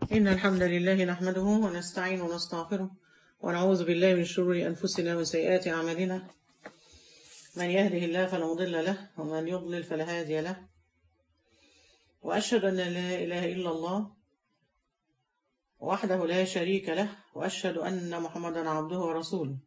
إن الحمد لله نحمده ونستعين ونستغفره ونعوذ بالله من شرور أنفسنا وسيئات أعمالنا من يهده الله فلا مضل له ومن يضلل فلا هادي له وأشهد أن لا إله إلا الله وحده لا شريك له وأشهد أن محمدا عبده ورسوله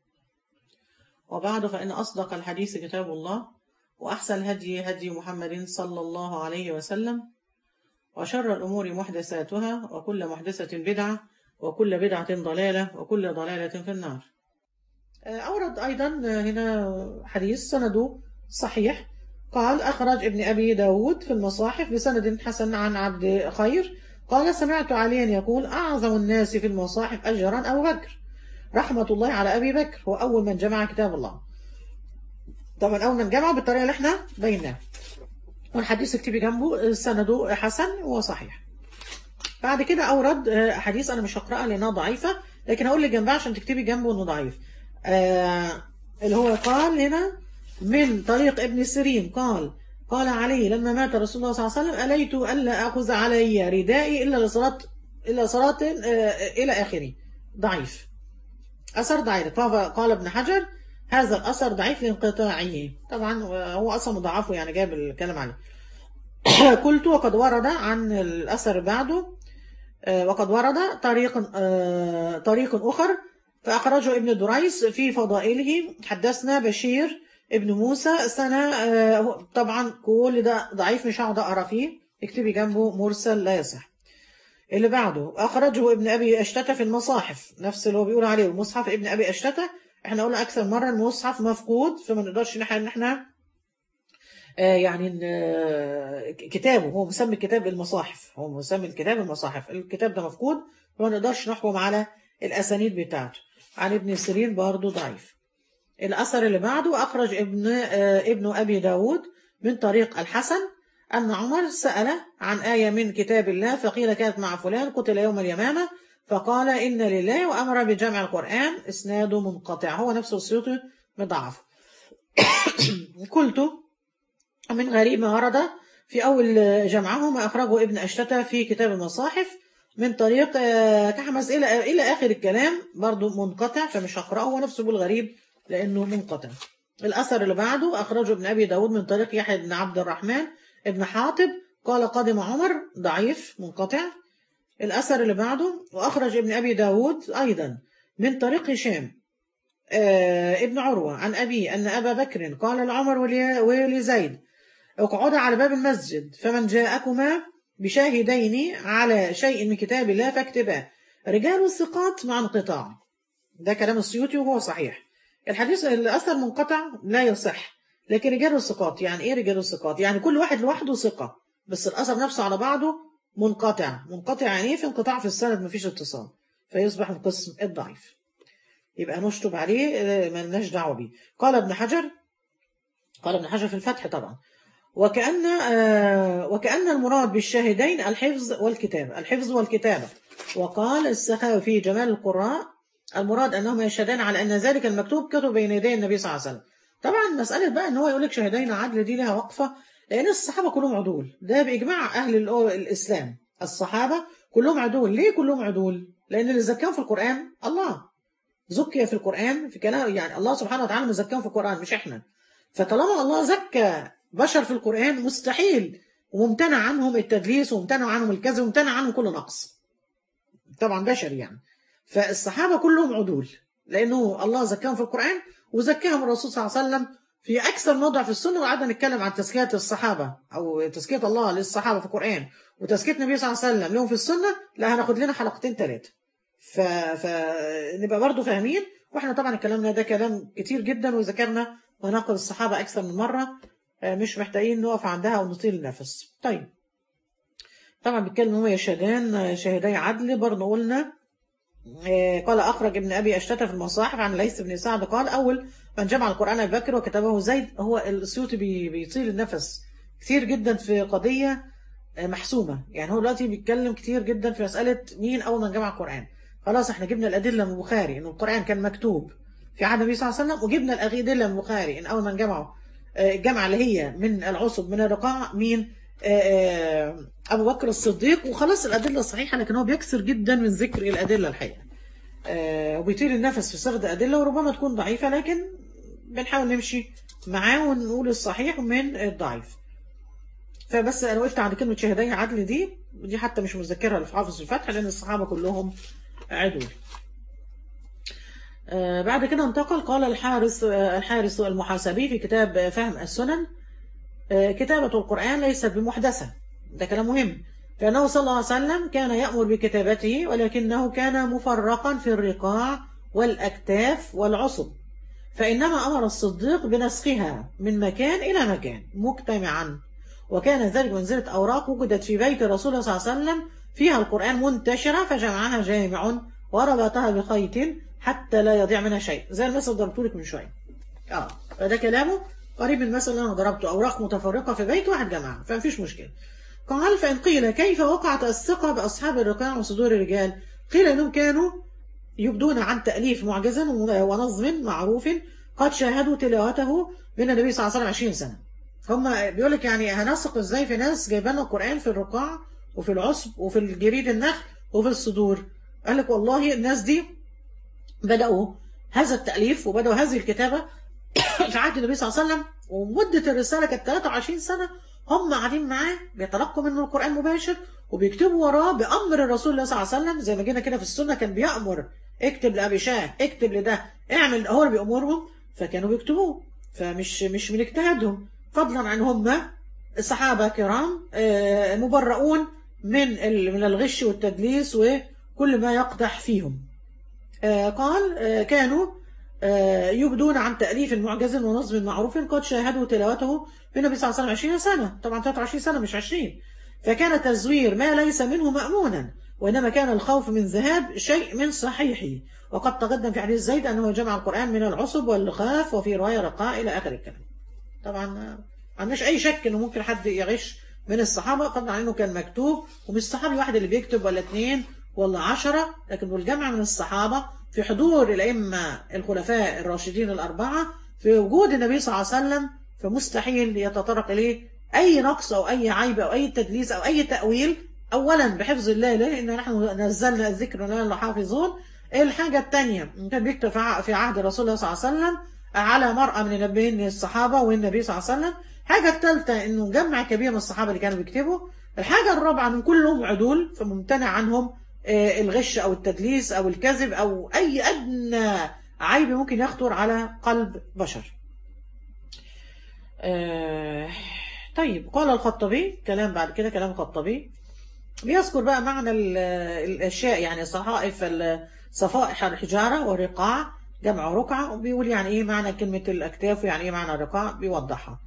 وبعد فإن أصدق الحديث كتاب الله وأحسن الهدي هدي محمد صلى الله عليه وسلم وشر الأمور محدثاتها وكل محدثة بدعة وكل بدعة ضلالة وكل ضلالة في النار أورد أيضا هنا حديث سنده صحيح قال أخرج ابن أبي داود في المصاحف بسند حسن عن عبد خير قال سمعت عليا يقول أعظم الناس في المصاحف أجرا أبو بكر رحمة الله على أبي بكر هو أول من جمع كتاب الله طبعا أول من جمعه بالطريقة اللي احنا بيناها والحديث اكتبي جنبه سنده حسن وصحيح بعد كده أورد حديث أنا مش هقرأها لأنها ضعيفة لكن هقول لك جنبها عشان تكتبي جنبه إنه ضعيف آه اللي هو قال هنا من طريق ابن سيرين قال قال علي لما مات رسول الله صلى الله عليه وسلم أليت ألا أخذ علي ردائي إلا لصلاة إلا صلاة آه إلى آخره ضعيف أثر ضعيف قال ابن حجر هذا الأثر ضعيف لانقطاعه طبعا هو أصلا مضاعفه يعني جاب الكلام عليه قلت وقد ورد عن الأثر بعده وقد ورد طريق طريق أخر فأخرجه ابن دريس في فضائله حدثنا بشير ابن موسى سنة طبعا كل ده ضعيف مش هقعد أقرأ فيه اكتبي جنبه مرسل لا يصح اللي بعده أخرجه ابن أبي أشتت في المصاحف نفس اللي هو بيقول عليه المصحف ابن أبي أشتت احنا قلنا أكثر مرة المصحف مفقود فما نقدرش نحن احنا آه يعني آه كتابه هو مسمي كتاب المصاحف هو مسمي الكتاب المصاحف الكتاب ده مفقود فما نقدرش نحكم على الأسانيد بتاعته عن ابن سيرين برضه ضعيف الأثر اللي بعده أخرج ابن آه ابن أبي داود من طريق الحسن أن عمر سأل عن آية من كتاب الله فقيل كانت مع فلان قتل يوم اليمامة فقال إن لله وأمر بجمع القرآن إسناده منقطع هو نفسه السيوطي مضاعف قلت من غريب ما ورد في أول جمعهما أخرجه ابن أشتة في كتاب المصاحف من طريق كحمس إلى إلى آخر الكلام برضه منقطع فمش هقرأه هو نفسه بالغريب لأنه منقطع الأثر اللي بعده أخرجه ابن أبي داود من طريق يحيى بن عبد الرحمن ابن حاطب قال قدم عمر ضعيف منقطع الأثر اللي بعده وأخرج ابن أبي داود أيضا من طريق هشام آه ابن عروة عن أبي أن أبا بكر قال لعمر ولزيد اقعد على باب المسجد فمن جاءكما بشاهدين على شيء من كتاب الله فاكتباه رجال الثقات مع انقطاع ده كلام السيوطي وهو صحيح الحديث الأثر منقطع لا يصح لكن رجال الثقات يعني ايه رجال الثقات يعني كل واحد لوحده ثقة بس الأثر نفسه على بعضه منقطع منقطع يعني ايه في انقطاع في السند مفيش اتصال فيصبح من قسم الضعيف يبقى نشطب عليه ما لناش دعوه بيه قال ابن حجر قال ابن حجر في الفتح طبعا وكأن آه وكأن المراد بالشاهدين الحفظ والكتابة الحفظ والكتابة وقال السخاوي في جمال القراء المراد أنهم يشهدان على أن ذلك المكتوب كتب بين يدي النبي صلى الله عليه وسلم طبعا مسألة بقى أن هو يقول لك شاهدين عدل دي لها وقفة لأن الصحابة كلهم عدول ده بإجماع أهل الإسلام الصحابة كلهم عدول ليه كلهم عدول لأن اللي زكاهم في القرآن الله زكي في القرآن في كلام يعني الله سبحانه وتعالى مزكاهم في القرآن مش إحنا فطالما الله زكى بشر في القرآن مستحيل وممتنع عنهم التدليس وممتنع عنهم الكذب وممتنع عنهم كل نقص طبعا بشر يعني فالصحابة كلهم عدول لأنه الله زكاهم في القرآن وزكاهم الرسول صلى الله عليه وسلم في أكثر موضع في السنة وقعدنا نتكلم عن تزكية الصحابة أو تزكية الله للصحابة في القرآن وتزكية النبي صلى الله عليه وسلم لهم في السنة لا هناخد لنا حلقتين ثلاثة ف... فنبقى برضو فاهمين واحنا طبعا كلامنا ده كلام كتير جدا وذكرنا مناقب الصحابة أكثر من مرة مش محتاجين نقف عندها ونطيل النفس طيب طبعا بيتكلم هو يشهدان شاهدي عدل برضه قلنا قال أخرج ابن أبي أشتت في المصاحف عن ليث بن سعد قال أول من جمع القرآن أبي بكر وكتبه زيد هو السيوطي بيطيل النفس كتير جدا في قضية محسومة يعني هو دلوقتي بيتكلم كتير جدا في مسألة مين أول من جمع القرآن خلاص احنا جبنا الأدلة من البخاري إنه القرآن كان مكتوب في عهد النبي صلى الله عليه وسلم وجبنا الأدلة من البخاري إن أول من جمعه الجامعة اللي هي من العصب من الرقاع مين آه، ابو بكر الصديق وخلاص الادله صحيحه لكن هو بيكثر جدا من ذكر الادله الحقيقه آه، وبيطيل النفس في سرد ادله وربما تكون ضعيفه لكن بنحاول نمشي معاه ونقول الصحيح من الضعيف فبس انا وقفت عند كلمه شهدي عدل دي دي حتى مش مذكرها في حافظ الفتح لان الصحابه كلهم عدول آه، بعد كده انتقل قال الحارس آه، الحارس المحاسبي في كتاب آه، فهم السنن آه، كتابة القرآن ليست بمحدثة ده كلام مهم لأنه صلى الله عليه وسلم كان يأمر بكتابته ولكنه كان مفرقا في الرقاع والأكتاف والعصب فإنما أمر الصديق بنسخها من مكان إلى مكان مجتمعا وكان ذلك منزلة أوراق وجدت في بيت رسول الله صلى الله عليه وسلم فيها القرآن منتشرة فجمعها جامع وربطها بخيط حتى لا يضيع منها شيء زي المثل ضربته لك من شوية اه فده كلامه قريب من المثل اللي انا ضربته اوراق متفرقه في بيت واحد جمعها فمفيش مشكله قال فان قيل كيف وقعت الثقه باصحاب الرقاع وصدور الرجال قيل انهم كانوا يبدون عن تاليف معجز ونظم معروف قد شاهدوا تلاوته من النبي صلى الله عليه وسلم 20 سنه هم بيقول لك يعني هنثق ازاي في ناس جايبه لنا القران في الرقاع وفي العصب وفي الجريد النخل وفي الصدور قال لك والله الناس دي بدأوا هذا التأليف وبدأوا هذه الكتابة في عهد النبي صلى الله عليه وسلم ومدة الرسالة كانت 23 سنة هم قاعدين معاه بيتلقوا منه القرآن مباشر وبيكتبوا وراه بأمر الرسول الله صلى الله عليه وسلم زي ما جينا كده في السنة كان بيأمر اكتب لأبي شاه اكتب لده اعمل هو اللي بيأمرهم فكانوا بيكتبوه فمش مش من اجتهادهم فضلا عن هم الصحابة كرام آه، مبرؤون من ال- من الغش والتدليس وكل ما يقدح فيهم آه، قال آه، كانوا آه، يبدون عن تأليف معجز ونظم معروف قد شاهدوا تلاوته بالنبي صلى الله عليه وسلم 20 سنة طبعا 23 سنة مش 20 فكان تزوير ما ليس منه مأمونا وإنما كان الخوف من ذهاب شيء من صحيحه وقد تقدم في حديث زيد أنه جمع القرآن من العصب واللخاف وفي رواية رقاء إلى آخر الكلام طبعا آه، ما عندناش أي شك إنه ممكن حد يغش من الصحابة فضلا عن إنه كان مكتوب ومش صحابي واحد اللي بيكتب ولا اثنين ولا عشرة لكن والجمع من الصحابة في حضور الأئمة الخلفاء الراشدين الأربعة في وجود النبي صلى الله عليه وسلم فمستحيل يتطرق إليه أي نقص أو أي عيب أو أي تدليس أو أي تأويل أولا بحفظ الله ليه إن نحن نزلنا الذكر ونحن لحافظون الحاجة الثانية كان بيكتب في ع- في عهد رسول الله صلى الله عليه وسلم على مرأة من النبيين الصحابة والنبي صلى الله عليه وسلم الحاجة الثالثة إنه جمع كبير من الصحابة اللي كانوا بيكتبوا الحاجة الرابعة إن كلهم عدول فممتنع عنهم آه، الغش أو التدليس أو الكذب أو أي أدنى عيب ممكن يخطر على قلب بشر آه، طيب قال الخطبي كلام بعد كده كلام الخطبي بيذكر بقى معنى ال- الأشياء يعني صحائف ال- صفائح الحجارة والرقاع جمع رقعة وبيقول يعني إيه معنى كلمة الأكتاف ويعني إيه معنى الرقاع بيوضحها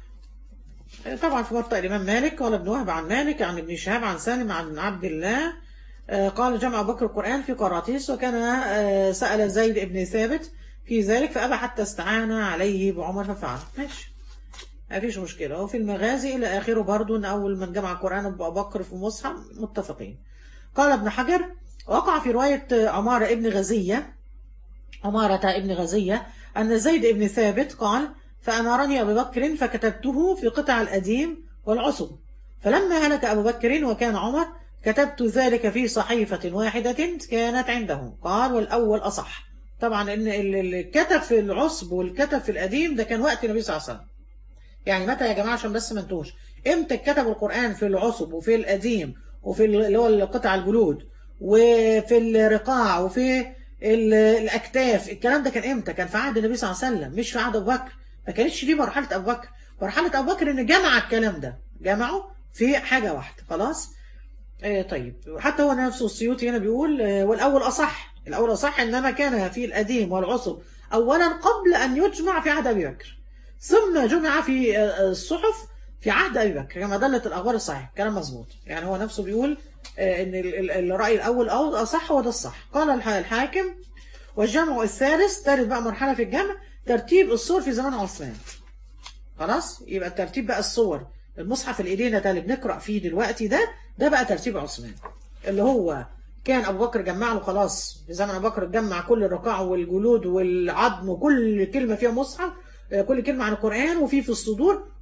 طبعا في مرطأ الإمام مالك قال ابن وهب عن مالك عن ابن شهاب عن سالم عن عبد الله آه، قال جمع أبو بكر القرآن في قراطيس وكان آه، سأل زيد بن ثابت في ذلك فأبى حتى استعان عليه بعمر ففعل ماشي ما فيش مشكلة وفي المغازي إلى آخره برضو إن أول من جمع القرآن أبو بكر في مصحف متفقين قال ابن حجر وقع في رواية عمارة ابن غزية عمارة ابن غزية أن زيد بن ثابت قال فأمرني أبو بكر فكتبته في قطع الأديم والعصب فلما هلك أبو بكر وكان عمر كتبت ذلك في صحيفة واحدة كانت عنده قال والأول أصح طبعا إن اللي كتب في العصب والكتب في القديم ده كان وقت النبي صلى الله عليه وسلم يعني متى يا جماعة عشان بس ما انتوش امتى كتب القرآن في العصب وفي القديم وفي اللي هو قطع الجلود وفي الرقاع وفي ال- الأكتاف الكلام ده كان امتى كان في عهد النبي صلى الله عليه وسلم مش في عهد أبو بكر ما كانتش دي مرحلة أبو بكر مرحلة أبو بكر إن جمع الكلام ده جمعه في حاجة واحدة خلاص آه طيب حتى هو نفسه السيوطي هنا بيقول آه والأول أصح الأول أصح إنما كان في القديم والعصب أولا قبل أن يجمع في عهد أبي بكر ثم جمع في آه، الصحف في عهد أبي بكر كما دلت الأخبار الصحيح كلام مظبوط يعني هو نفسه بيقول آه، إن ال- ال- الرأي الأول أو أصح هو ده الصح قال الح- الحاكم والجمع الثالث ثالث بقى مرحلة في الجمع ترتيب الصور في زمان عثمان خلاص يبقى الترتيب بقى الصور المصحف الايدينا ده اللي بنقرا فيه دلوقتي ده ده بقى ترتيب عثمان اللي هو كان ابو بكر جمع له خلاص في زمن ابو بكر جمع كل الرقاع والجلود والعظم وكل كلمه فيها مصحف آه، كل كلمه عن القران وفي في الصدور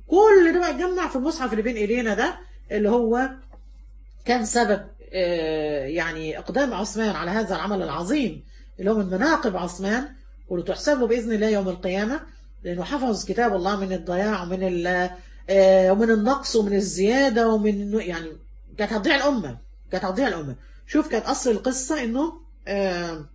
كل ده بقى اتجمع في المصحف اللي بين ايدينا ده اللي هو كان سبب آه، يعني اقدام عثمان على هذا العمل العظيم اللي هو من مناقب عثمان واللي تحسب له باذن الله يوم القيامه لانه حفظ كتاب الله من الضياع ومن ال- آه، ومن النقص ومن الزياده ومن إنه- يعني كانت هتضيع الامه كانت هتضيع الامه شوف كانت اصل القصه انه آه،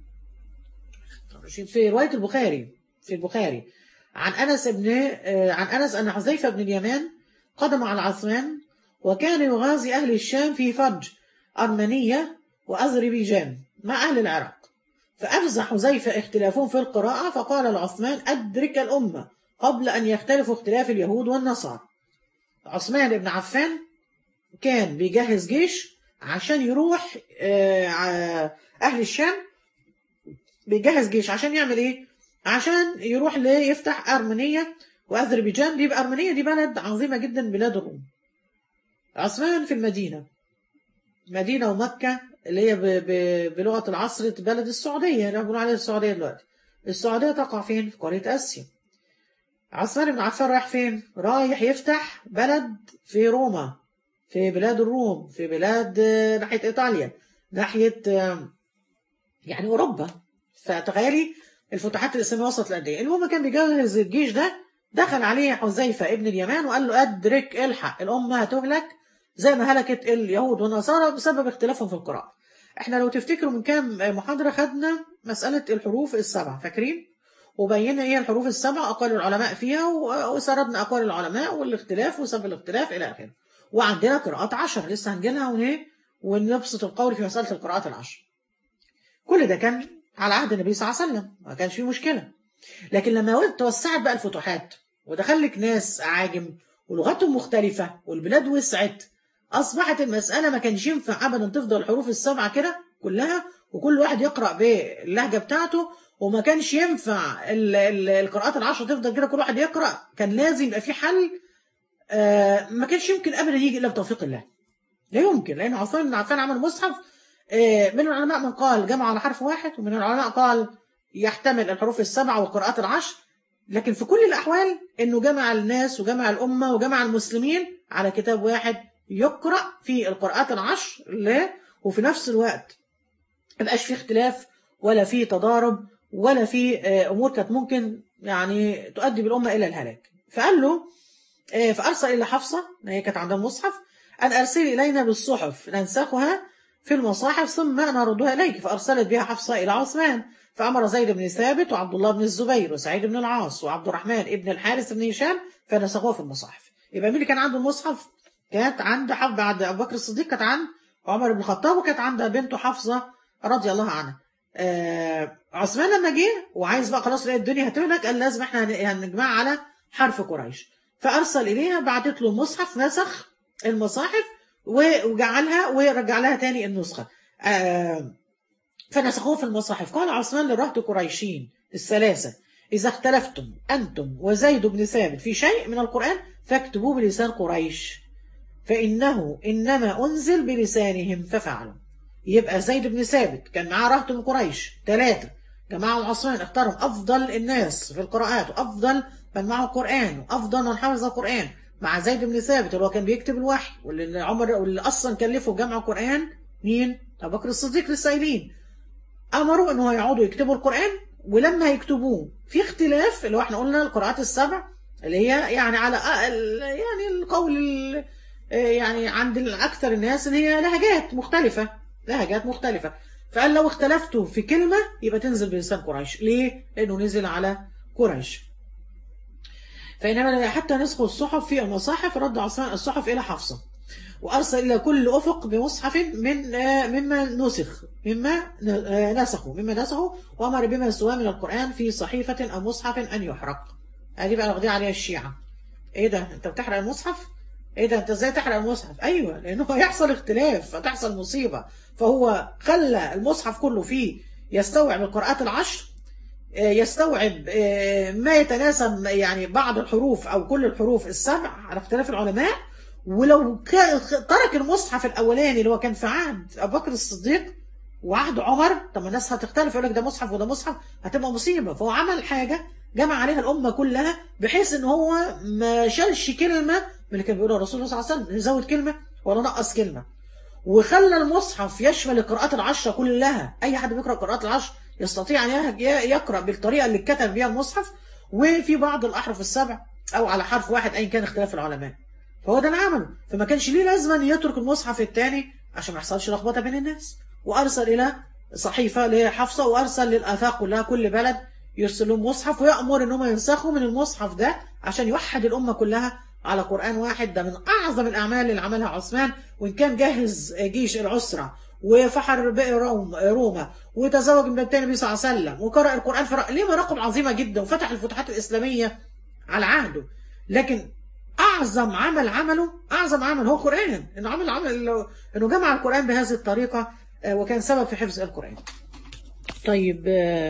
في روايه البخاري في البخاري عن انس بن آه، عن انس ان حذيفه بن اليمان قدم على عثمان وكان يغازي اهل الشام في فج ارمنيه واذربيجان مع اهل العراق فافزع حذيفه اختلافهم في القراءه فقال لعثمان ادرك الامه قبل ان يختلفوا اختلاف اليهود والنصارى عثمان بن عفان كان بيجهز جيش عشان يروح آه، ع- اهل الشام بيجهز جيش عشان يعمل ايه عشان يروح ليفتح ارمينيا واذربيجان دي بقى ارمينيا دي بلد عظيمه جدا من بلاد الروم عثمان في المدينه مدينه ومكه اللي هي ب... ب... بلغه العصر بلد السعوديه اللي بنقول عليها السعوديه دلوقتي السعوديه تقع فين في قاره اسيا عثمان بن عفان رايح فين رايح يفتح بلد في روما في بلاد الروم في بلاد آه، ناحيه ايطاليا ناحيه آه، يعني اوروبا فتخيلي الفتوحات الاسلاميه وصلت لقد ايه المهم كان بيجهز الجيش ده دخل عليه حذيفه ابن اليمان وقال له ادرك الحق الامه هتهلك زي ما هلكت اليهود والنصارى بسبب اختلافهم في القراءه احنا لو تفتكروا من كام محاضره خدنا مساله الحروف السبع فاكرين وبينا ايه الحروف السبع اقوال العلماء فيها و- وسردنا اقوال العلماء والاختلاف وسبب الاختلاف الى اخره وعندنا قراءات عشر لسه هنجيلها ون- ونبسط القول في مساله القراءات العشر كل ده كان على عهد النبي صلى الله عليه وسلم ما كانش فيه مشكله لكن لما توسعت بقى الفتوحات ودخل لك ناس عاجم ولغتهم مختلفه والبلاد وسعت اصبحت المساله ما كانش ينفع ابدا تفضل الحروف السبعه كده كلها وكل واحد يقرا باللهجه بتاعته وما كانش ينفع ال- ال- القراءات العشر تفضل كده كل واحد يقرا كان لازم يبقى في حل آه، ما كانش يمكن ابدا يجي الا بتوفيق الله لا يمكن لان عثمان بن عفان عمل مصحف آه، من العلماء من قال جمع على حرف واحد ومن العلماء قال يحتمل الحروف السبعه والقراءات العشر لكن في كل الاحوال انه جمع الناس وجمع الامه وجمع المسلمين على كتاب واحد يقرا في القراءات العشر لا وفي نفس الوقت ما يبقاش فيه اختلاف ولا فيه تضارب ولا فيه آه، امور كانت ممكن يعني تؤدي بالامه الى الهلاك فقال له آه، فارسل الى حفصه إن هي كانت عندها مصحف ان ارسلي الينا بالصحف ننسخها في المصاحف ثم نردها اليك فارسلت بها حفصه الى عثمان فامر زيد بن ثابت وعبد الله بن الزبير وسعيد بن العاص وعبد الرحمن ابن الحارث بن هشام فنسخوها في المصاحف يبقى مين اللي كان عنده المصحف كانت عند حب بعد ابو بكر الصديق كانت عند عمر بن الخطاب وكانت عند بنته حفصه رضي الله عنها آه عثمان لما جه وعايز بقى خلاص لقى الدنيا هتهلك قال لازم احنا هن- هنجمع على حرف قريش فارسل اليها بعتت له مصحف نسخ المصاحف و- وجعلها ورجع لها تاني النسخه آه فنسخوه في المصاحف قال عثمان لرهط قريشين الثلاثه اذا اختلفتم انتم وزيد بن ثابت في شيء من القران فاكتبوه بلسان قريش فانه انما انزل بلسانهم ففعلوا يبقى زيد بن ثابت كان معاه رهط من قريش ثلاثة جماعة عثمان اختارهم أفضل الناس في القراءات وأفضل من معه قرآن وأفضل من حفظ القرآن مع زيد بن ثابت اللي هو كان بيكتب الوحي واللي عمر واللي أصلا كلفه جمع قرآن مين؟ أبو بكر الصديق لسه قايلين أمروا إن هو يقعدوا يكتبوا القرآن ولما يكتبوه في اختلاف اللي هو احنا قلنا القراءات السبع اللي هي يعني على أقل يعني القول ال- يعني عند أكثر الناس إن هي لهجات مختلفة لهجات مختلفة فقال لو اختلفتوا في كلمة يبقى تنزل بلسان قريش ليه؟ لأنه نزل على قريش فإنما حتى نسخوا الصحف في المصاحف رد عثمان الصحف إلى حفصة وأرسل إلى كل أفق بمصحف من آه، مما نسخ مما ن- آه، نسخوا مما نسخوا وأمر بما سواه من القرآن في صحيفة أو مصحف أن يحرق هذه بقى واخدين عليها الشيعة إيه ده أنت بتحرق المصحف؟ ايه ده انت ازاي تحرق المصحف ايوه لانه هيحصل اختلاف فتحصل مصيبه فهو خلى المصحف كله فيه يستوعب القراءات العشر آه، يستوعب آه، ما يتناسب يعني بعض الحروف او كل الحروف السبع على اختلاف العلماء ولو كان ترك المصحف الاولاني اللي هو كان في عهد ابو بكر الصديق وعهد عمر طب ما الناس هتختلف يقول لك ده مصحف وده مصحف هتبقى مصيبه فهو عمل حاجه جمع عليها الامه كلها بحيث ان هو ما شالش كلمه من اللي كان بيقولها الرسول صلى الله عليه وسلم زود كلمه ولا نقص كلمه وخلى المصحف يشمل القراءات العشرة كلها أي حد بيقرأ القراءات العشر يستطيع أن يقرأ بالطريقة اللي كتب بها المصحف وفي بعض الأحرف السبع أو على حرف واحد أي كان اختلاف العلماء فهو ده اللي عمله فما كانش ليه لازمة أن يترك المصحف الثاني عشان ما يحصلش لخبطة بين الناس وأرسل إلى صحيفة لحفصة وأرسل للآفاق كلها كل بلد يرسل لهم مصحف ويأمر إن هم ينسخوا من المصحف ده عشان يوحد الأمة كلها على قرآن واحد ده من أعظم الأعمال اللي عملها عثمان وإن كان جهز جيش العسرة وفحر بئر روم روما وتزوج من النبي النبي صلى الله عليه وسلم وقرأ القرآن في ليه مراقب عظيمة جدا وفتح الفتوحات الإسلامية على عهده لكن أعظم عمل عمله أعظم عمل هو قرآن إنه عمل عمل إنه جمع القرآن بهذه الطريقة وكان سبب في حفظ القرآن طيب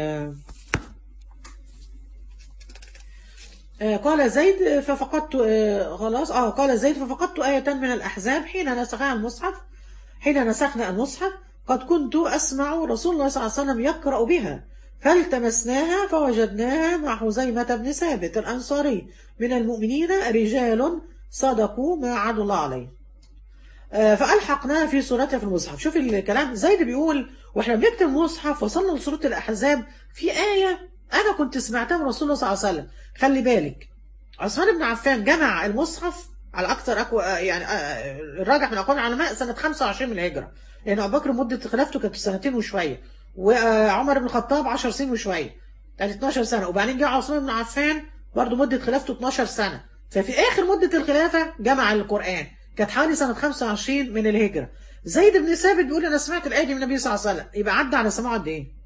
قال زيد ففقدت خلاص اه قال زيد ففقدت آية من الأحزاب حين نسخها المصحف حين نسخنا المصحف قد كنت أسمع رسول الله صلى الله عليه وسلم يقرأ بها فالتمسناها فوجدناها مع حزيمة بن ثابت الأنصاري من المؤمنين رجال صدقوا ما عدوا الله عليه فألحقناها في صورتها في المصحف شوف الكلام زيد بيقول واحنا بنكتب المصحف وصلنا لصورة الأحزاب في آية أنا كنت سمعتها من رسول الله صلى الله عليه وسلم خلي بالك عثمان بن عفان جمع المصحف على أكثر أكو يعني الراجح من أقوال العلماء سنة 25 من الهجرة لأن أبو بكر مدة خلافته كانت سنتين وشوية وعمر بن الخطاب 10 سنين وشوية يعني 12 سنة وبعدين جاء عثمان بن عفان برضه مدة خلافته 12 سنة ففي آخر مدة الخلافة جمع القرآن كانت حوالي سنة 25 من الهجرة زيد بن ثابت بيقول أنا سمعت الآية دي من النبي صلى الله عليه وسلم يبقى عدى على سماعه قد إيه؟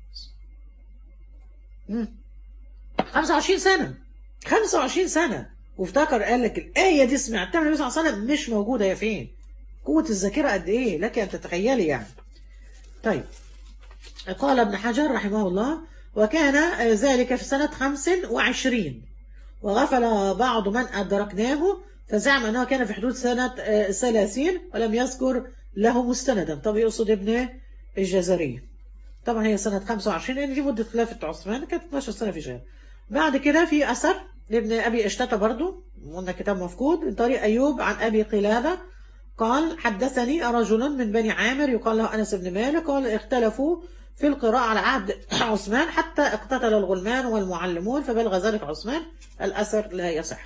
25 سنة 25 سنة وافتكر قال لك الآية دي سمعتها من النبي صلى الله عليه وسلم مش موجودة هي فين قوة الذاكرة قد إيه لك أن تتخيلي يعني طيب قال ابن حجر رحمه الله وكان ذلك في سنة 25 وغفل بعض من أدركناه فزعم أنه كان في حدود سنة 30 ولم يذكر له مستندا طب يقصد ابن الجزري طبعا هي سنة 25 لأن دي مدة خلافة عثمان كانت 12 سنة في شهر بعد كده في أثر لابن أبي اشتتى برضو قلنا كتاب مفقود من طريق أيوب عن أبي قلابة قال حدثني رجل من بني عامر يقال له أنس بن مالك قال اختلفوا في القراءة على عهد عثمان حتى اقتتل الغلمان والمعلمون فبلغ ذلك عثمان الأثر لا يصح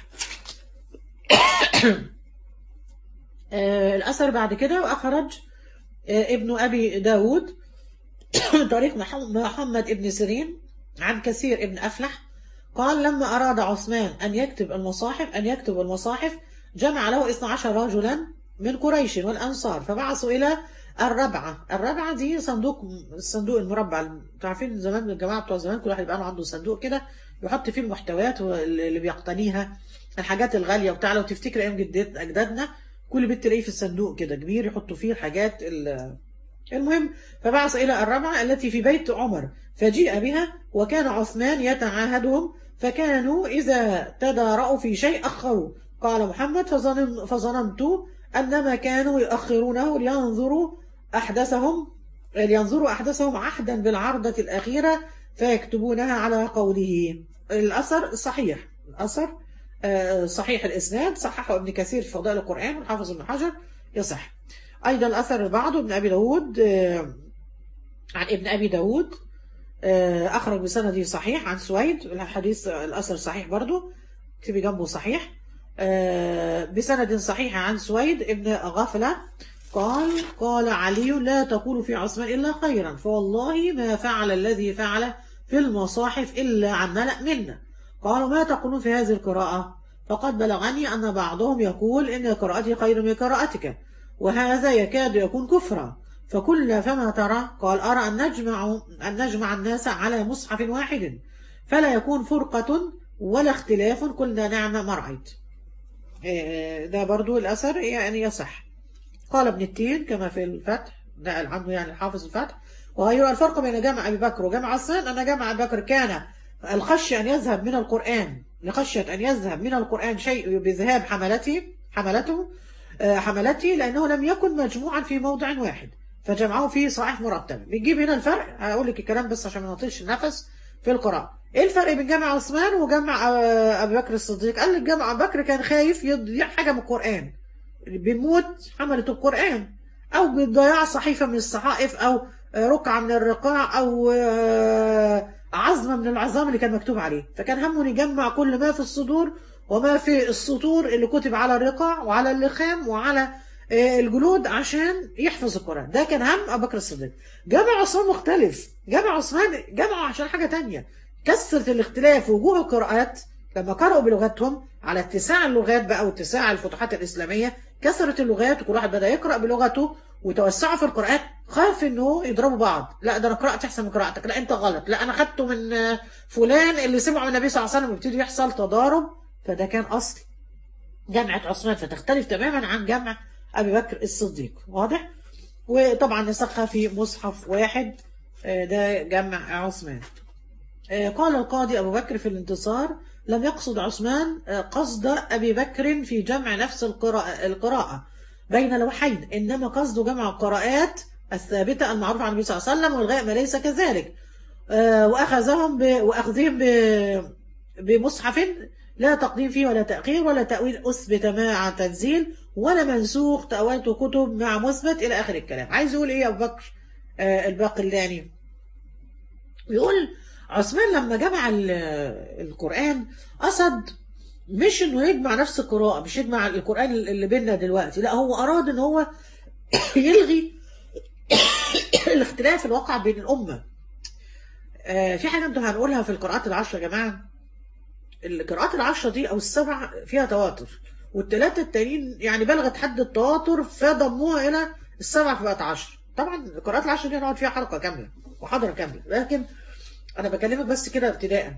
الأثر بعد كده وأخرج ابن أبي داود طريق محمد ابن سيرين عن كثير ابن أفلح قال لما أراد عثمان أن يكتب المصاحف أن يكتب المصاحف جمع له 12 رجلا من قريش والأنصار فبعثوا إلى الربعة الربعة دي صندوق الصندوق المربع عارفين زمان الجماعة بتوع زمان كل واحد يبقى له عنده صندوق كده يحط فيه المحتويات اللي بيقتنيها الحاجات الغالية وبتاع لو تفتكر أيام جدات أجدادنا كل بيت تلاقيه في الصندوق كده كبير يحطوا فيه الحاجات المهم فبعث إلى الربعة التي في بيت عمر فجيء بها وكان عثمان يتعاهدهم فكانوا إذا تدارأوا في شيء أخروا قال محمد فظن فظننت أنما كانوا يؤخرونه لينظروا أحدثهم لينظروا أحدثهم عهدا بالعرضة الأخيرة فيكتبونها على قوله الأثر صحيح الأثر صحيح الإسناد صححه ابن كثير في فضائل القرآن والحافظ ابن حجر يصح أيضا الأثر بعده ابن أبي داود عن ابن أبي داود أخرج بسنده صحيح عن سويد الحديث الأثر صحيح برضو اكتبي جنبه صحيح بسند صحيح عن سويد ابن غفلة قال قال علي لا تقول في عثمان إلا خيرا فوالله ما فعل الذي فعل في المصاحف إلا عن ملأ منا قالوا ما تقولون في هذه القراءة فقد بلغني أن بعضهم يقول إن قراءتي خير من قراءتك وهذا يكاد يكون كفرا فكل فما ترى قال أرى أن نجمع, أن نجمع الناس على مصحف واحد فلا يكون فرقة ولا اختلاف قلنا نعم ما رأيت ده برضو الأثر يعني يصح قال ابن التين كما في الفتح نقل عنه يعني حافظ الفتح وهي الفرق بين جمع أبي بكر وجمع عثمان أن جمع أبي بكر كان الخشية أن يذهب من القرآن لخشية أن يذهب من القرآن شيء بذهاب حملته حملته حملته لأنه لم يكن مجموعا في موضع واحد فجمعه في صحيح مرتب بنجيب هنا الفرق هقول لك الكلام بس عشان ما نطيلش النفس في القراءة ايه الفرق بين جامع عثمان وجامع آه، ابي بكر الصديق قال لك جامع ابي بكر كان خايف يضيع حاجه من القران بيموت حمله القران او بضياع صحيفه من الصحائف او آه، رقعه من الرقاع او آه، عظمه من العظام اللي كان مكتوب عليه فكان همه يجمع كل ما في الصدور وما في السطور اللي كتب على الرقع وعلى اللخام وعلى آه، الجلود عشان يحفظ القرآن ده كان هم أبو بكر الصديق جامع عثمان مختلف جامع عثمان جمع عشان حاجة تانية كثرة الاختلاف وجوه القراءات لما قرأوا بلغتهم على اتساع اللغات بقى واتساع الفتوحات الإسلامية كثرة اللغات وكل واحد بدأ يقرأ بلغته وتوسعوا في القراءات خاف انه يضربوا بعض لا ده انا قرأت احسن من قراءتك لا انت غلط لا انا خدته من آه، فلان اللي سمعه من النبي صلى الله عليه وسلم ويبتدي يحصل تضارب فده كان اصل جامعة عثمان فتختلف تماما عن جامع أبي بكر الصديق واضح؟ وطبعا نسخها في مصحف واحد آه، ده جمع عثمان آه، قال القاضي أبو بكر في الانتصار لم يقصد عثمان آه، قصد أبي بكر في جمع نفس القراءة, القراءة بين لوحين إنما قصده جمع القراءات الثابتة المعروفة عن النبي صلى الله عليه وسلم والغاء ما ليس كذلك آه، وأخذهم ب... وأخذهم ب... بمصحف لا تقديم فيه ولا تأخير ولا تأويل أثبت مع تنزيل ولا منسوخ تأويلته كتب مع مثبت إلى آخر الكلام عايز يقول إيه أبو بكر آه الباقلاني بيقول عثمان لما جمع ال- القرآن قصد مش انه يجمع نفس القراءة مش يجمع القرآن اللي بيننا دلوقتي لا هو أراد ان هو يلغي الاختلاف الواقع بين الأمة آه في حاجة انتوا هنقولها في القراءات العشرة يا جماعة القراءات العشرة دي أو السبع فيها تواتر والثلاثة التانيين يعني بلغت حد التواتر فضموها إلى السبع فبقت عشر طبعا القراءات العشرة دي هنقعد فيها حلقة كاملة وحضرة كاملة لكن أنا بكلمك بس كده ابتداء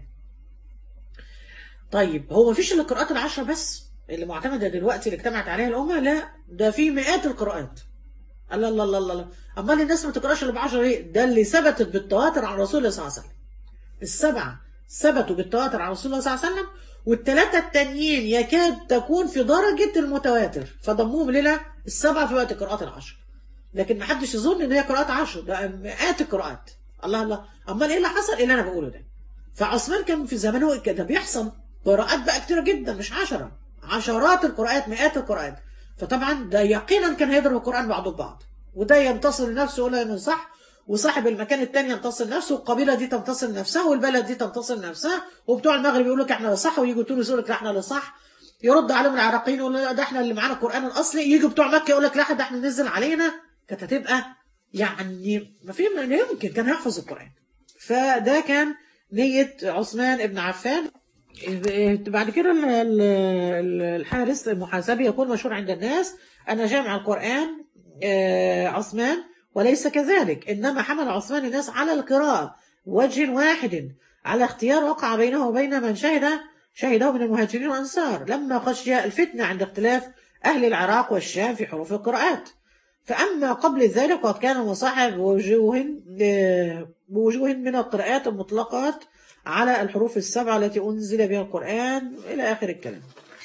طيب هو مفيش إلا القراءات العشرة بس اللي معتمدة دلوقتي اللي اجتمعت عليها الأمة لا ده في مئات القراءات الله الله الله الله الله أمال الناس ما تقراش إلا بعشرة إيه ده اللي ثبتت بالتواتر عن رسول الله صلى الله عليه وسلم السبعة ثبتوا بالتواتر عن رسول الله صلى الله عليه وسلم والثلاثة التانيين يكاد تكون في درجة المتواتر فضموهم لنا السبعة في وقت القراءات العشر لكن ما حدش يظن ان هي قراءات عشر ده مئات القراءات الله الله امال ايه اللي حصل ايه اللي انا بقوله ده فعثمان كان في زمانه كده بيحصل قراءات بقى كتيرة جدا مش عشرة عشرات القراءات مئات القراءات فطبعا ده يقينا كان هيضرب القرآن بعضه ببعض وده ينتصر لنفسه يقول انه صح وصاحب المكان التاني ينتصر لنفسه والقبيله دي تنتصر لنفسها والبلد دي تنتصر لنفسها وبتوع المغرب يقولوا لك احنا اللي صح ويجوا تونس يقول لك لا احنا اللي صح يرد عليهم العراقيين يقولوا لا ده احنا اللي معانا القران الاصلي يجوا بتوع مكه يقول لك لا ده احنا نزل علينا كانت هتبقى يعني ما في ما يمكن كان هيحفظ القران فده كان نيه عثمان بن عفان بعد كده ال- ال- ال- الحارس المحاسبي يقول مشهور عند الناس أن جامع القرآن آه، عثمان وليس كذلك إنما حمل عثمان الناس على القراءة وجه واحد على اختيار وقع بينه وبين من شهد شهده من المهاجرين والأنصار لما خشي الفتنة عند اختلاف أهل العراق والشام في حروف القراءات فأما قبل ذلك قد كان مصاحب بوجوه آه، بوجوه من القراءات المطلقات على الحروف السبعة التي أنزل بها القرآن إلى آخر الكلام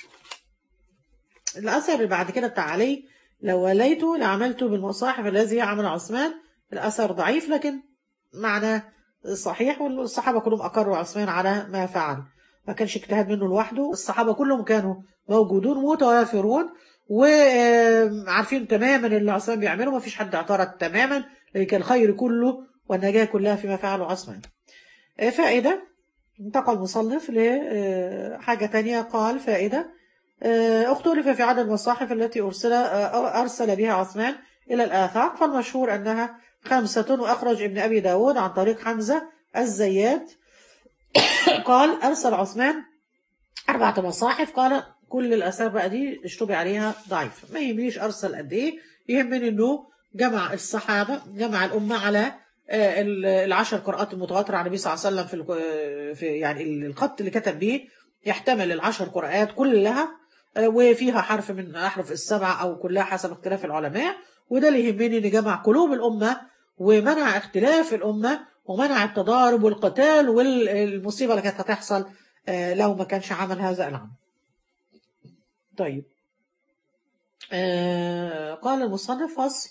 الأثر اللي بعد كده بتاع علي لو وليته لعملته بالمصاحف الذي عمل عثمان الأثر ضعيف لكن معناه صحيح والصحابة كلهم أقروا عثمان على ما فعل ما كانش اجتهاد منه لوحده الصحابة كلهم كانوا موجودون متوافرون وعارفين تماما اللي عثمان بيعمله ما فيش حد اعترض تماما لكن الخير كله والنجاة كلها فيما فعله عثمان آه، فائدة انتقل المصنف لحاجة تانية قال فائدة آه، اختلف في عدد المصاحف التي أرسل, آه، أرسل بها عثمان إلى الآفاق فالمشهور أنها خمسة وأخرج ابن أبي داود عن طريق حمزة الزيات قال أرسل عثمان أربعة مصاحف قال كل الآثار بقى دي اشتبه عليها ضعيف ما يهمنيش أرسل قد إيه يهمني إنه جمع الصحابة جمع الأمة على آه، ال- العشر قراءات المتواترة عن النبي صلى الله عليه وسلم في الق- في يعني الخط اللي كتب به يحتمل العشر قراءات كلها آه، وفيها حرف من أحرف السبعة أو كلها حسب اختلاف العلماء وده اللي يهمني إن جمع قلوب الأمة ومنع اختلاف الأمة ومنع التضارب والقتال والمصيبة اللي كانت هتحصل آه، لو ما كانش عمل هذا العمل طيب آه، قال المصنف فصل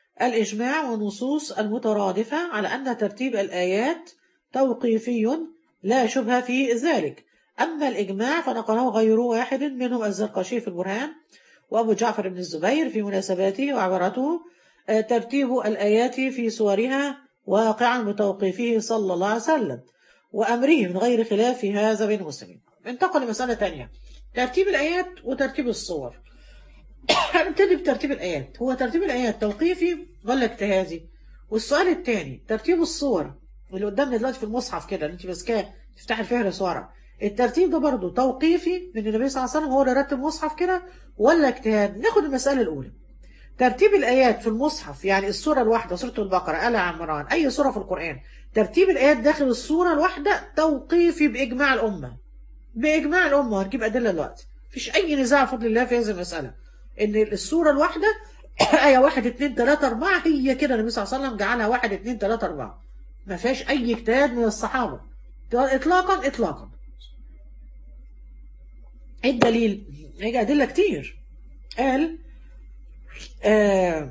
الإجماع والنصوص المترادفة على أن ترتيب الآيات توقيفي لا شبهة في ذلك أما الإجماع فنقله غير واحد منهم الزرقشي في البرهان وأبو جعفر بن الزبير في مناسباته وعبارته آه، ترتيب الآيات في سورها واقعا بتوقيفه صلى الله عليه وسلم وأمره من غير خلاف في هذا بين المسلمين انتقل لمسألة تانية ترتيب الآيات وترتيب الصور هنبتدي بترتيب الآيات هو ترتيب الآيات توقيفي ولا اجتهادي والسؤال الثاني ترتيب الصور اللي قدامنا دلوقتي في المصحف كده اللي انت ماسكاه تفتح الفهرس ورا الترتيب ده برضه توقيفي من النبي صلى الله عليه وسلم هو اللي رتب مصحف كده ولا اجتهاد ناخد المسألة الأولى ترتيب الآيات في المصحف يعني السورة الواحدة سورة البقرة آل عمران أي سورة في القرآن ترتيب الآيات داخل السورة الواحدة توقيفي بإجماع الأمة بإجماع الأمة هنجيب أدلة دلوقتي مفيش أي نزاع بفضل الله في هذه المسألة إن السورة الواحدة آية واحد اتنين تلاتة أربعة هي كده النبي صلى الله عليه وسلم جعلها واحد اتنين تلاتة أربعة ما فيهاش أي اجتهاد من الصحابة إطلاقا إطلاقا إيه الدليل؟ هيجي أدلة كتير قال آه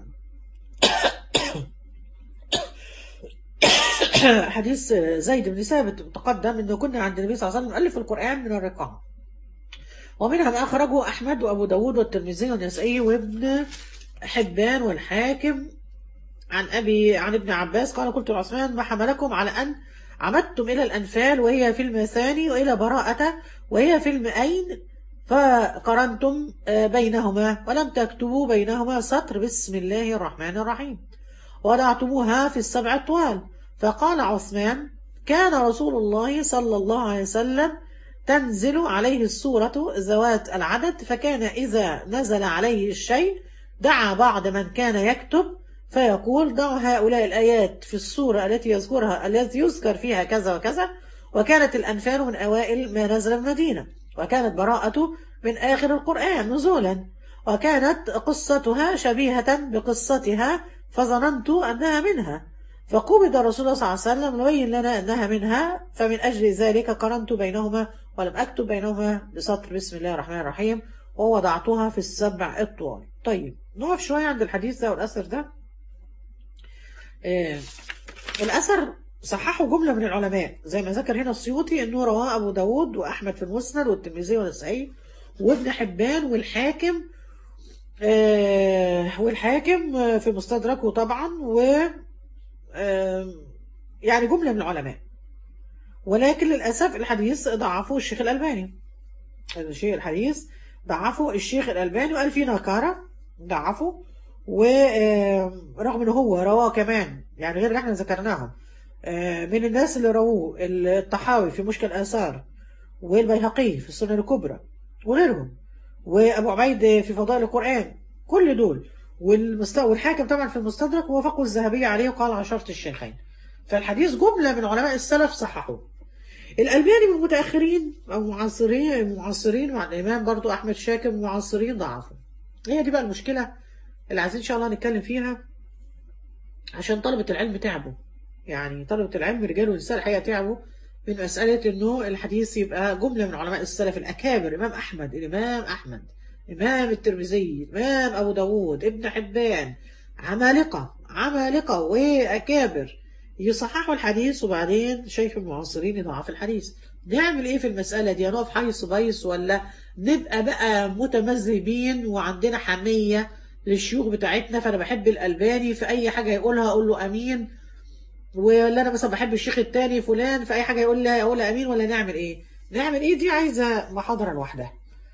حديث زيد بن ثابت تقدم انه كنا عند النبي صلى الله عليه وسلم الف القران من الرقعه ومنها ما اخرجه احمد وابو داود والترمذي والنسائي وابن حبان والحاكم عن ابي عن ابن عباس قال قلت لعثمان ما حملكم على ان عمدتم الى الانفال وهي في المثاني والى براءه وهي في المئين فقرنتم بينهما ولم تكتبوا بينهما سطر بسم الله الرحمن الرحيم وضعتموها في السبع الطوال فقال عثمان كان رسول الله صلى الله عليه وسلم تنزل عليه السورة ذوات العدد فكان إذا نزل عليه الشيء دعا بعض من كان يكتب فيقول ضع هؤلاء الآيات في السورة التي يذكرها التي يذكر فيها كذا وكذا وكانت الأنفال من أوائل ما نزل المدينة وكانت براءة من آخر القرآن نزولا وكانت قصتها شبيهة بقصتها فظننت أنها منها فقبض رسول الله صلى الله عليه وسلم لبين لنا أنها منها فمن أجل ذلك قرنت بينهما ولم أكتب بينهما بسطر بسم الله الرحمن الرحيم ووضعتها في السبع الطوال طيب نقف شوية عند الحديث ده والأثر ده آه الأثر صححوا جملة من العلماء زي ما ذكر هنا السيوطي أنه رواه أبو داود وأحمد في المسند والترمذي والنسائي وابن حبان والحاكم آه والحاكم في مستدركه طبعا و آه يعني جملة من العلماء ولكن للأسف الحديث ضعفه الشيخ الألباني الشيخ الحديث ضعفه الشيخ الألباني وقال فيه نكارة ضعفه ورغم ان هو رواه كمان يعني غير اللي احنا ذكرناهم من الناس اللي رووه الطحاوي في مشكل آثار والبيهقي في السنن الكبرى وغيرهم وأبو عبيد في فضائل القرآن كل دول والحاكم طبعا في المستدرك ووافقوا الذهبية عليه وقال على شرط الشيخين فالحديث جملة من علماء السلف صححوه الألباني من المتأخرين أو معاصرين معاصرين مع الإمام برضو أحمد شاكر معاصرين ضعفوا هي دي بقى المشكلة اللي عايزين إن شاء الله نتكلم فيها عشان طلبة العلم تعبوا يعني طلبة العلم رجال ونساء الحقيقة تعبوا من مسألة إنه الحديث يبقى جملة من علماء السلف الأكابر إمام أحمد الإمام أحمد إمام الترمذي إمام أبو داود ابن حبان عمالقة عمالقة وأكابر يصححوا الحديث وبعدين شيخ المعاصرين يضعف الحديث نعمل ايه في المسألة دي هنقف حيث بيص ولا نبقى بقى متمذهبين وعندنا حمية للشيوخ بتاعتنا فانا بحب الألباني في اي حاجة يقولها اقول له امين ولا انا مثلا بحب الشيخ التاني فلان في اي حاجة يقول لها اقول امين ولا نعمل ايه نعمل ايه دي عايزة محاضرة لوحدها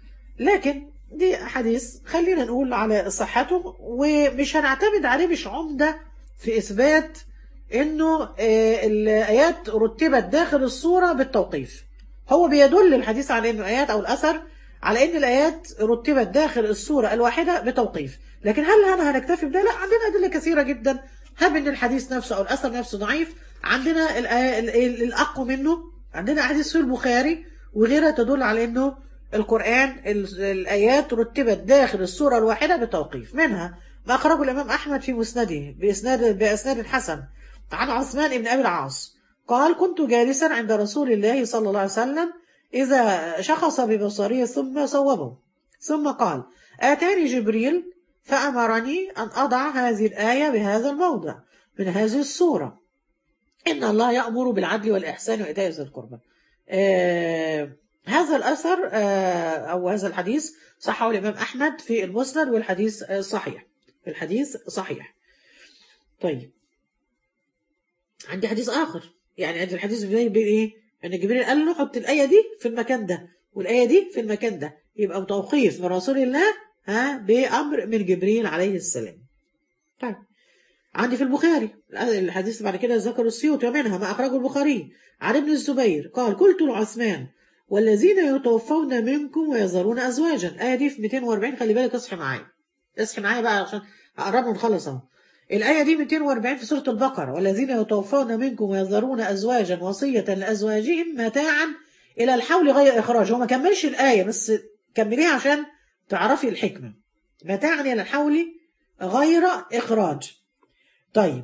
لكن دي حديث خلينا نقول على صحته ومش هنعتمد عليه مش عمدة في اثبات انه الايات رتبت داخل الصورة بالتوقيف هو بيدل الحديث على انه ايات او الاثر على ان الايات رتبت داخل الصورة الواحدة بتوقيف لكن هل انا هنكتفي بده لا عندنا ادلة كثيرة جدا هب ان الحديث نفسه او الاثر نفسه ضعيف عندنا الاقوى منه عندنا احاديث في البخاري وغيرها تدل على انه القرآن الايات رتبت داخل الصورة الواحدة بتوقيف منها ما اخرجه الامام احمد في مسنده باسناد باسناد حسن عن عثمان بن أبي العاص قال كنت جالسا عند رسول الله صلى الله عليه وسلم إذا شخص ببصره ثم صوبه ثم قال آتاني جبريل فأمرني أن أضع هذه الآية بهذا الموضع من هذه الصورة إن الله يأمر بالعدل والإحسان وإيتاء ذي القربى آه هذا الأثر آه أو هذا الحديث صححه الإمام أحمد في المسند والحديث آه صحيح الحديث صحيح طيب عندي حديث آخر يعني عندي الحديث بيبين إيه أن جبريل قال له حط الآية دي في المكان ده والآية دي في المكان ده يبقى توقيف من رسول الله ها بأمر من جبريل عليه السلام طيب عندي في البخاري الحديث بعد كده ذكر السيوط ومنها ما أخرجه البخاري عن ابن الزبير قال قلت لعثمان والذين يتوفون منكم ويذرون أزواجا الآية دي في 240 خلي بالك اصحي معايا اصحي معايا بقى عشان أقرب ونخلص أهو الآية دي 240 في سورة البقرة والذين يتوفون منكم ويذرون أزواجا وصية لأزواجهم متاعا إلى الحول غير إخراج هو ما كملش الآية بس كمليها عشان تعرفي الحكمة متاعا إلى الحول غير إخراج طيب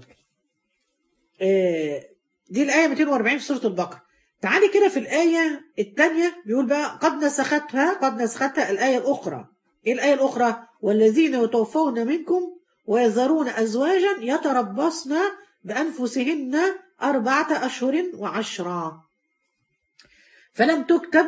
دي الآية 240 في سورة البقرة تعالي كده في الآية الثانية بيقول بقى قد نسختها قد نسختها الآية الأخرى إيه الآية الأخرى والذين يتوفون منكم ويذرون أزواجا يتربصن بأنفسهن أربعة أشهر وعشرا فلم تكتب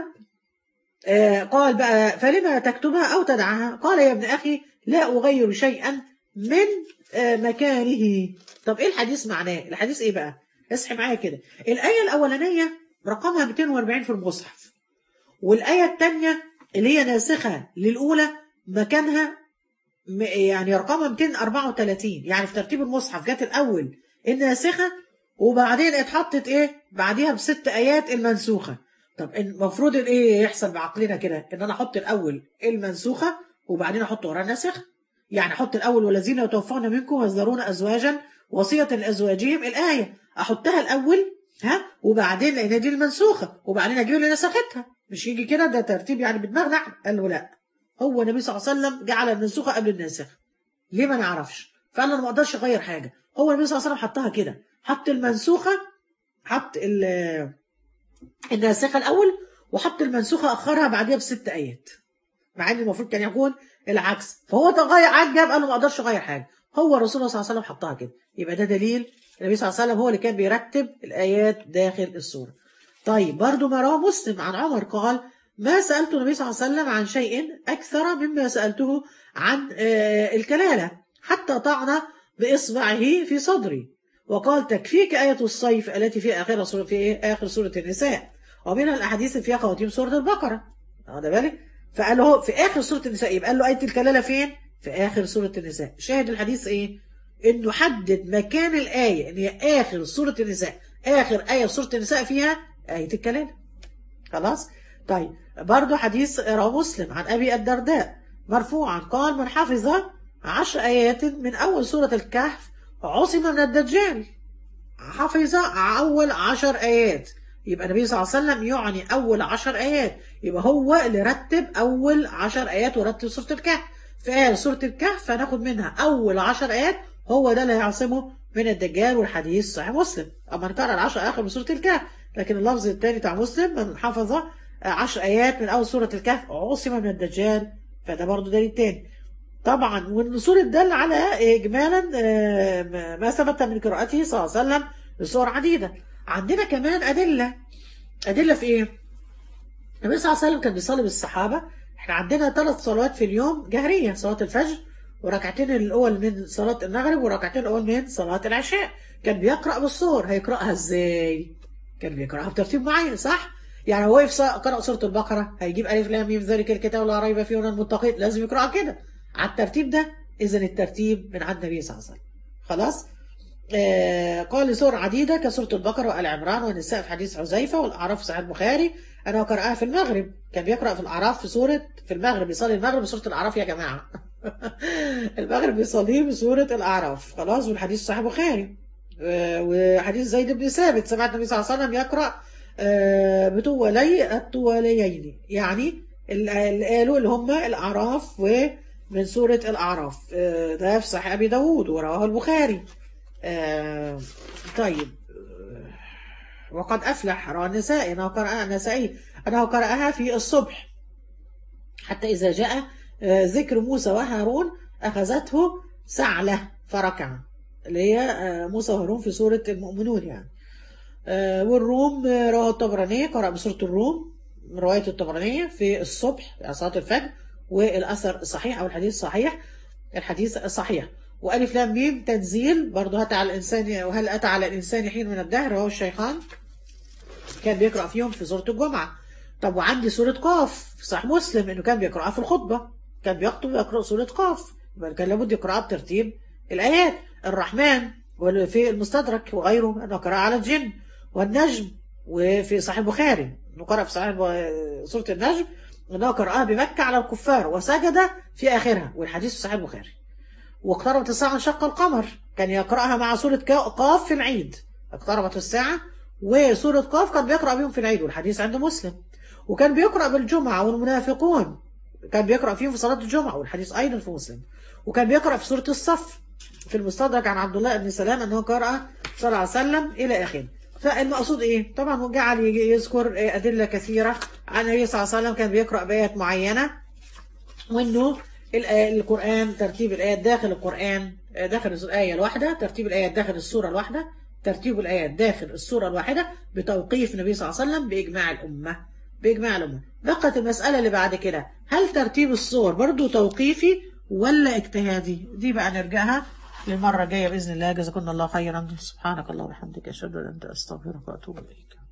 آه قال بقى فلما تكتبها أو تدعها قال يا ابن أخي لا أغير شيئا من آه مكانه طب إيه الحديث معناه الحديث إيه بقى اصحي معايا كده الآية الأولانية رقمها 240 في المصحف والآية الثانية اللي هي ناسخة للأولى مكانها يعني رقمها 234 يعني في ترتيب المصحف جت الأول الناسخة وبعدين اتحطت ايه بعديها بست آيات المنسوخة طب المفروض ايه يحصل بعقلنا كده ان انا احط الاول المنسوخة وبعدين احط وراها الناسخة يعني احط الاول والذين يتوفون منكم ويذرون ازواجا وصية لازواجهم الآية احطها الاول ها وبعدين لان دي المنسوخة وبعدين اجيب اللي نسختها مش يجي كده ده ترتيب يعني بدماغنا احنا قال له لا هو النبي صلى الله عليه وسلم جعل المنسوخة قبل الناسخة ليه ما نعرفش فقال انا ما اقدرش اغير حاجة هو النبي صلى الله عليه وسلم حطها كده حط المنسوخة حط الناسخة الأول وحط المنسوخة أخرها بعديها بست آيات مع إن المفروض كان يكون العكس فهو تغير عجب قال له ما أقدرش أغير حاجة هو الرسول صلى الله عليه وسلم حطها كده يبقى ده دليل النبي صلى الله عليه وسلم هو اللي كان بيرتب الآيات داخل السورة طيب برضو ما رواه مسلم عن عمر قال ما سألت النبي صلى الله عليه وسلم عن شيء أكثر مما سألته عن الكلالة حتى طعن بإصبعه في صدري وقال تكفيك آية الصيف التي في آخر سورة في آخر سورة النساء ومنها الأحاديث فيها خواتيم سورة البقرة واخد بالك فقال له في آخر سورة النساء يبقى قال له آية الكلالة فين في آخر سورة النساء شاهد الحديث إيه إنه حدد مكان الآية إن هي آخر سورة النساء آخر آية في سورة النساء فيها آية الكلالة خلاص طيب برضو حديث رواه مسلم عن أبي الدرداء مرفوعا قال من حفظ عشر آيات من أول سورة الكهف عصم من الدجال حفظ أول عشر آيات يبقى النبي صلى الله عليه وسلم يعني أول عشر آيات يبقى هو اللي رتب أول عشر آيات ورتب سورة الكهف في آية سورة الكهف فناخد منها أول عشر آيات هو ده اللي هيعصمه من الدجال والحديث صحيح مسلم أما نقرأ العشر آخر من سورة الكهف لكن اللفظ الثاني بتاع مسلم من حفظ عشر آيات من أول سورة الكهف عصم من الدجال فده برضه دليل تاني طبعا والنصور الدل على إجمالا ما ثبت من قراءته صلى الله عليه وسلم لصور عديدة عندنا كمان أدلة أدلة في إيه؟ النبي صلى الله عليه وسلم كان بيصلي بالصحابة احنا عندنا ثلاث صلوات في اليوم جهرية صلاة الفجر وركعتين الأول من صلاة المغرب وركعتين الأول من صلاة العشاء كان بيقرأ بالصور هيقرأها ازاي؟ كان بيقرأها بترتيب معين صح؟ يعني هو واقف قرأ سورة البقرة هيجيب ألف لام ميم ذلك الكتاب لا ريب فيه هدى المتقين لازم يقرأها كده على الترتيب ده إذا الترتيب من عند النبي صلى الله عليه وسلم خلاص؟ آه قال سور عديدة كسورة البقرة وآل عمران والنساء في حديث حذيفة والأعراف في صحيح البخاري أنا قرأها في المغرب كان بيقرأ في الأعراف في سورة في المغرب بيصلي المغرب بسورة الأعراف يا جماعة المغرب بيصليه بسورة الأعراف خلاص والحديث صحيح البخاري آه وحديث زيد بن ثابت سمعت النبي صلى الله عليه وسلم يقرأ آه بطولي الطوليين يعني اللي قالوا اللي هم الأعراف ومن سورة الأعراف آه ده في صحيح أبي داود ورواه البخاري آه طيب وقد أفلح روى النسائي أنه قرأ النسائي أنه قرأها في الصبح حتى إذا جاء ذكر موسى وهارون أخذته سعلة فركع اللي هي موسى وهارون في سورة المؤمنون يعني آه، والروم آه، رواه الطبراني قرأ بسورة الروم رواية الطبرانية في الصبح يعني صلاة الفجر والأثر صحيح أو الحديث صحيح الحديث صحيح وألف لام ميم تنزيل برضه أتى على الإنسان وهل أتى على الإنسان حين من الدهر رواه الشيخان كان بيقرأ فيهم في سورة الجمعة طب وعندي سورة قاف في صحيح مسلم إنه كان بيقرأها في الخطبة كان بيخطب يقرأ سورة قاف يبقى كان لابد يقرأها بترتيب الآيات الرحمن وفي المستدرك وغيره أنه قرأ على الجن والنجم وفي صحيح البخاري انه قرأ في صحيح ب- سورة النجم انه قرأها بمكة على الكفار وسجد في آخرها والحديث في صحيح البخاري واقتربت الساعة انشق القمر كان يقرأها مع سورة كا- قاف في العيد اقتربت الساعة وسورة قاف كان بيقرأ بيهم في العيد والحديث عند مسلم وكان بيقرأ بالجمعة والمنافقون كان بيقرأ فيهم في صلاة الجمعة والحديث أيضا في مسلم وكان بيقرأ في سورة الصف في المستدرك عن عبد الله بن سلام أنه قرأ صلى الله عليه وسلم إلى آخره فالمقصود إيه؟ طبعا هو جعل يجي- يذكر إيه أدلة كثيرة عن النبي صلى الله عليه وسلم كان بيقرأ بآيات معينة وانه الآية- القرآن ترتيب الآيات داخل القرآن آه، داخل الآية الواحدة ترتيب الآيات داخل السورة الواحدة ترتيب الآيات داخل السورة الواحدة بتوقيف النبي صلى الله عليه وسلم بإجماع الأمة بإجماع الأمة بقت المسألة اللي بعد كده هل ترتيب الصور برضو توقيفي ولا اجتهادي دي بقى نرجعها للمرة الجاية بإذن الله جزاكم الله خيرا سبحانك اللهم وبحمدك أشهد أن لا إله إلا أنت أستغفرك وأتوب إليك